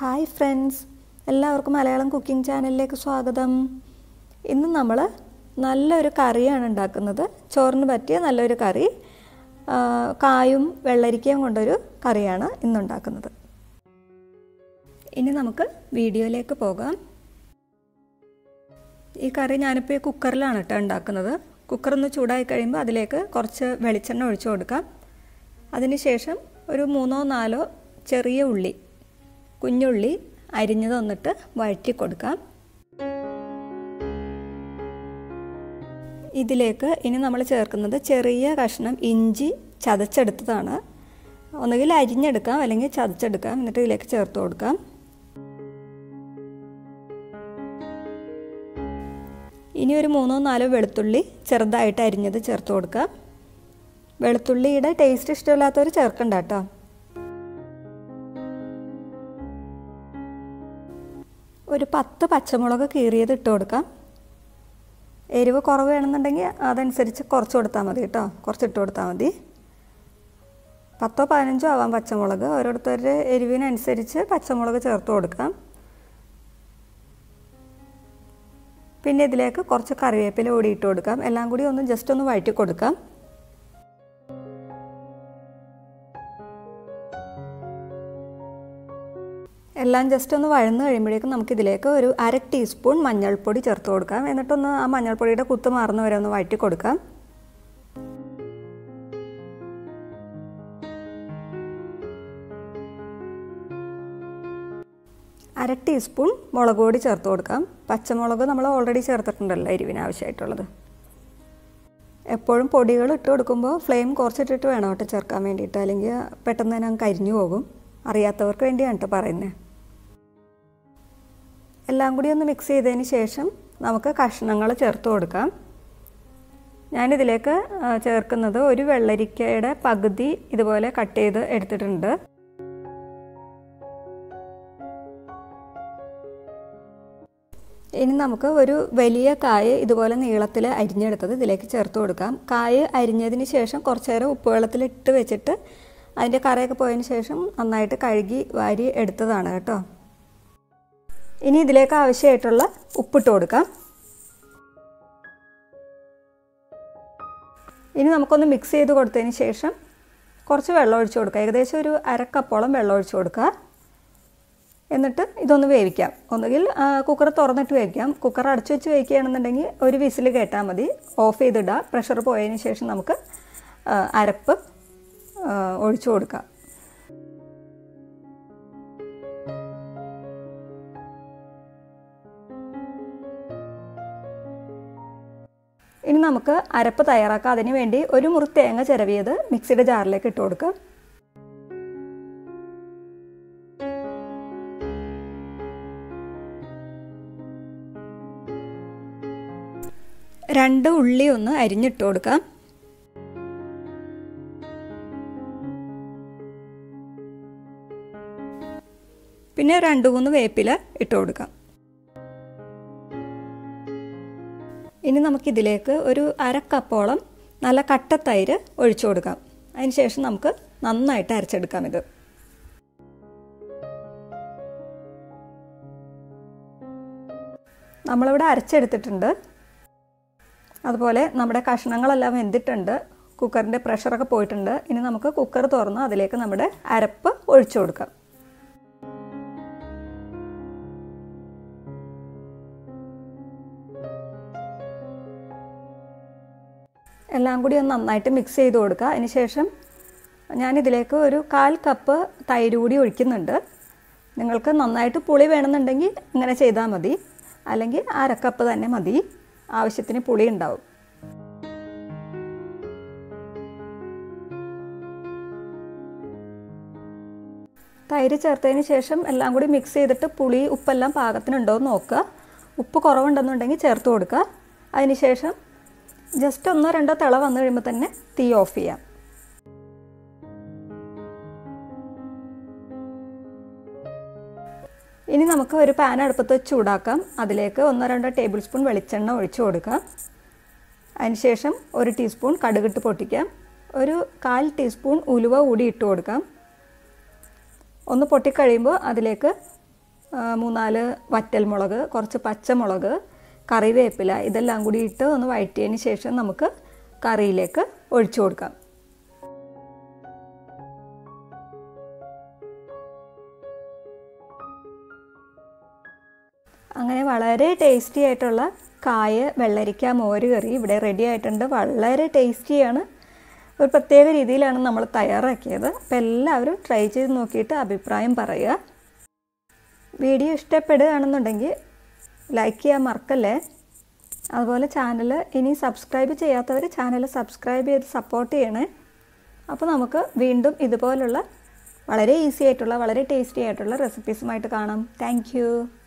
hi friends എല്ലാവർക്കും Malayalam cooking ചാനലിലേക്ക് സ്വാഗതം ഇന്ന് നമ്മൾ നല്ലൊരു കറിയാണ് ഉണ്ടാക്കുന്നത് ചോറിന് പറ്റിയ നല്ലൊരു കറി ആ, കായും വെള്ളരിക്കയും കൊണ്ടൊരു കറിയാണ് ഇന്നുണ്ടാക്കുന്നത് ഇനി നമുക്ക് വീഡിയോയിലേക്ക് പോകാം ഈ കറി ഞാനിപ്പോൾ ഈ കുക്കറിലാണ് കേട്ടോ ഉണ്ടാക്കുന്നത് കുക്കർ ഒന്ന് ചൂടായി കഴിയുമ്പോൾ അതിലേക്ക് കുറച്ച് വെളിച്ചെണ്ണ ഒഴിച്ചു കൊടുക്കാം അതിനുശേഷം ഒരു മൂന്നോ നാലോ ചെറിയ ഉള്ളി കുഞ്ഞുള്ളി അരിഞ്ഞത് വന്നിട്ട് വഴറ്റി കൊടുക്കാം ഇതിലേക്ക് ഇനി നമ്മൾ ചേർക്കുന്നത് ചെറിയ കഷ്ണം ഇഞ്ചി ചതച്ചെടുത്തതാണ് ഒന്നുകിൽ അരിഞ്ഞെടുക്കാം അല്ലെങ്കിൽ ചതച്ചെടുക്കാം എന്നിട്ട് ഇതിലേക്ക് ചേർത്ത് കൊടുക്കാം ഇനി ഒരു മൂന്നോ നാലോ വെളുത്തുള്ളി ചെറുതായിട്ട് അരിഞ്ഞത് ചേർത്ത് കൊടുക്കാം വെളുത്തുള്ളിയുടെ ടേസ്റ്റ് ഇഷ്ടമില്ലാത്തവർ ചേർക്കണ്ട കേട്ടോ ഒരു പത്ത് പച്ചമുളക് കീറിയത് ഇട്ട് കൊടുക്കാം എരിവ് കുറവ് വേണമെന്നുണ്ടെങ്കിൽ അതനുസരിച്ച് കുറച്ച് കൊടുത്താൽ മതി കേട്ടോ കുറച്ച് ഇട്ട് കൊടുത്താൽ മതി പത്തോ പതിനഞ്ചോ ആവാം പച്ചമുളക് ഓരോരുത്തരുടെ എരിവിനനുസരിച്ച് പച്ചമുളക് ചേർത്ത് കൊടുക്കാം പിന്നെ ഇതിലേക്ക് കുറച്ച് കറിവേപ്പില കൂടി ഇട്ട് കൊടുക്കാം എല്ലാം കൂടി ഒന്ന് ജസ്റ്റ് ഒന്ന് വഴറ്റി കൊടുക്കാം എല്ലാം ജസ്റ്റ് ഒന്ന് വഴന്ന് കഴിയുമ്പോഴേക്കും നമുക്ക് ഇതിലേക്ക് ഒരു അര ടീസ്പൂൺ മഞ്ഞൾപ്പൊടി ചേർത്ത് കൊടുക്കാം എന്നിട്ടൊന്ന് ആ മഞ്ഞൾപ്പൊടിയുടെ കുത്ത് മാറുന്ന വരെ ഒന്ന് വഴറ്റി കൊടുക്കാം അര ടീസ്പൂൺ മുളക് പൊടി ചേർത്ത് കൊടുക്കാം പച്ചമുളക് നമ്മൾ ഓൾറെഡി ചേർത്തിട്ടുണ്ടല്ലോ എരിവിന് ആവശ്യമായിട്ടുള്ളത് എപ്പോഴും പൊടികൾ ഇട്ട് കൊടുക്കുമ്പോൾ ഫ്ലെയിം കുറച്ചിട്ടിട്ട് വേണം കേട്ടോ ചേർക്കാൻ വേണ്ടിയിട്ട് അല്ലെങ്കിൽ പെട്ടെന്ന് തന്നെ അങ്ങ് കരിഞ്ഞു പോകും അറിയാത്തവർക്ക് വേണ്ടിയാണ് കേട്ടോ പറയുന്നത് എല്ലാം കൂടി ഒന്ന് മിക്സ് ചെയ്തതിന് ശേഷം നമുക്ക് കഷ്ണങ്ങൾ ചേർത്ത് കൊടുക്കാം ഞാനിതിലേക്ക് ചേർക്കുന്നത് ഒരു വെള്ളരിക്കയുടെ പകുതി ഇതുപോലെ കട്ട് ചെയ്ത് എടുത്തിട്ടുണ്ട് ഇനി നമുക്ക് ഒരു വലിയ കായ ഇതുപോലെ നീളത്തിൽ അരിഞ്ഞെടുത്തത് ഇതിലേക്ക് ചേർത്ത് കൊടുക്കാം കായ അരിഞ്ഞതിന് ശേഷം കുറച്ച് നേരം ഉപ്പ് വെള്ളത്തിൽ ഇട്ട് വെച്ചിട്ട് അതിൻ്റെ കറയൊക്കെ പോയതിന് ശേഷം നന്നായിട്ട് കഴുകി വാരി എടുത്തതാണ് കേട്ടോ ഇനി ഇതിലേക്ക് ആവശ്യമായിട്ടുള്ള ഉപ്പിട്ട് കൊടുക്കാം ഇനി നമുക്കൊന്ന് മിക്സ് ചെയ്ത് കൊടുത്തതിന് ശേഷം കുറച്ച് വെള്ളം ഒഴിച്ചു കൊടുക്കുക ഏകദേശം ഒരു അരക്കപ്പോളം വെള്ളം ഒഴിച്ചു കൊടുക്കുക എന്നിട്ട് ഇതൊന്ന് വേവിക്കാം ഒന്നുകിൽ കുക്കർ തുറന്നിട്ട് വേവിക്കാം കുക്കർ അടച്ചു വെച്ച് വേവിക്കുകയാണെന്നുണ്ടെങ്കിൽ ഒരു വിസിൽ കേട്ടാൽ മതി ഓഫ് ചെയ്തിടുക പ്രഷർ പോയതിന് ശേഷം നമുക്ക് അരപ്പ് ഒഴിച്ചു കൊടുക്കാം ഇനി നമുക്ക് അരപ്പ് തയ്യാറാക്കാം അതിന് വേണ്ടി ഒരു മുറി തേങ്ങ ചിരവിയത് മിക്സിയുടെ ജാറിലേക്ക് ഇട്ട് കൊടുക്കുക രണ്ട് ഉള്ളി ഒന്ന് അരിഞ്ഞിട്ട് കൊടുക്കാം പിന്നെ രണ്ട് മൂന്ന് വേപ്പില ഇട്ട് കൊടുക്കാം ഇനി നമുക്കിതിലേക്ക് ഒരു അരക്കപ്പോളം നല്ല കട്ടത്തൈര് ഒഴിച്ചു കൊടുക്കാം അതിനുശേഷം നമുക്ക് നന്നായിട്ട് അരച്ചെടുക്കാം ഇത് നമ്മളിവിടെ അരച്ചെടുത്തിട്ടുണ്ട് അതുപോലെ നമ്മുടെ കഷ്ണങ്ങളെല്ലാം വെന്തിട്ടുണ്ട് കുക്കറിൻ്റെ പ്രഷറൊക്കെ പോയിട്ടുണ്ട് ഇനി നമുക്ക് കുക്കർ തുറന്ന് അതിലേക്ക് നമ്മുടെ അരപ്പ് ഒഴിച്ചു കൊടുക്കാം എല്ലാം കൂടി ഒന്ന് നന്നായിട്ട് മിക്സ് ചെയ്ത് കൊടുക്കുക അതിനുശേഷം ഞാനിതിലേക്ക് ഒരു കാൽ കപ്പ് തൈര് കൂടി ഒഴിക്കുന്നുണ്ട് നിങ്ങൾക്ക് നന്നായിട്ട് പുളി വേണമെന്നുണ്ടെങ്കിൽ ഇങ്ങനെ ചെയ്താൽ മതി അല്ലെങ്കിൽ അരക്കപ്പ് തന്നെ മതി ആവശ്യത്തിന് പുളി ഉണ്ടാവും തൈര് ചേർത്തതിന് ശേഷം എല്ലാം കൂടി മിക്സ് ചെയ്തിട്ട് പുളി ഉപ്പെല്ലാം പാകത്തിനുണ്ടോ എന്ന് നോക്കുക ഉപ്പ് കുറവുണ്ടെന്നുണ്ടെങ്കിൽ ചേർത്ത് കൊടുക്കുക അതിനുശേഷം ജസ്റ്റ് ഒന്നോ രണ്ടോ തിള വന്നു കഴിയുമ്പോൾ തന്നെ തീ ഓഫ് ചെയ്യാം ഇനി നമുക്ക് ഒരു പാൻ അടുപ്പത്ത് വെച്ച് ചൂടാക്കാം അതിലേക്ക് ഒന്നോ രണ്ടോ ടേബിൾ സ്പൂൺ വെളിച്ചെണ്ണ ഒഴിച്ചു കൊടുക്കാം അതിനുശേഷം ഒരു ടീസ്പൂൺ കടുകിട്ട് പൊട്ടിക്കാം ഒരു കാൽ ടീസ്പൂൺ ഉലുവ കൂടി ഇട്ട് കൊടുക്കാം ഒന്ന് പൊട്ടിക്കഴിയുമ്പോൾ അതിലേക്ക് ആ, മൂന്നാല് വറ്റൽമുളക് കുറച്ച് പച്ചമുളക് കറിവേപ്പില ഇതെല്ലാം കൂടി ഇട്ട് ഒന്ന് വഴറ്റിയതിന് ശേഷം നമുക്ക് കറിയിലേക്ക് ഒഴിച്ചു കൊടുക്കാം അങ്ങനെ വളരെ ടേസ്റ്റി ആയിട്ടുള്ള കായ വെള്ളരിക്ക മോര് കറി ഇവിടെ റെഡി ആയിട്ടുണ്ട് വളരെ ടേസ്റ്റിയാണ് ഒരു പ്രത്യേക രീതിയിലാണ് നമ്മൾ തയ്യാറാക്കിയത് അപ്പോൾ എല്ലാവരും ട്രൈ ചെയ്ത് നോക്കിയിട്ട് അഭിപ്രായം പറയുക വീഡിയോ ഇഷ്ടപ്പെടുകയാണെന്നുണ്ടെങ്കിൽ ലൈക്ക് ചെയ്യാൻ മറക്കല്ലേ അതുപോലെ ചാനൽ ഇനി സബ്സ്ക്രൈബ് ചെയ്യാത്തവർ ചാനൽ സബ്സ്ക്രൈബ് ചെയ്ത് സപ്പോർട്ട് ചെയ്യണേ അപ്പോൾ നമുക്ക് വീണ്ടും ഇതുപോലുള്ള വളരെ ഈസി ആയിട്ടുള്ള വളരെ ടേസ്റ്റി ആയിട്ടുള്ള റെസിപ്പീസുമായിട്ട് കാണാം താങ്ക്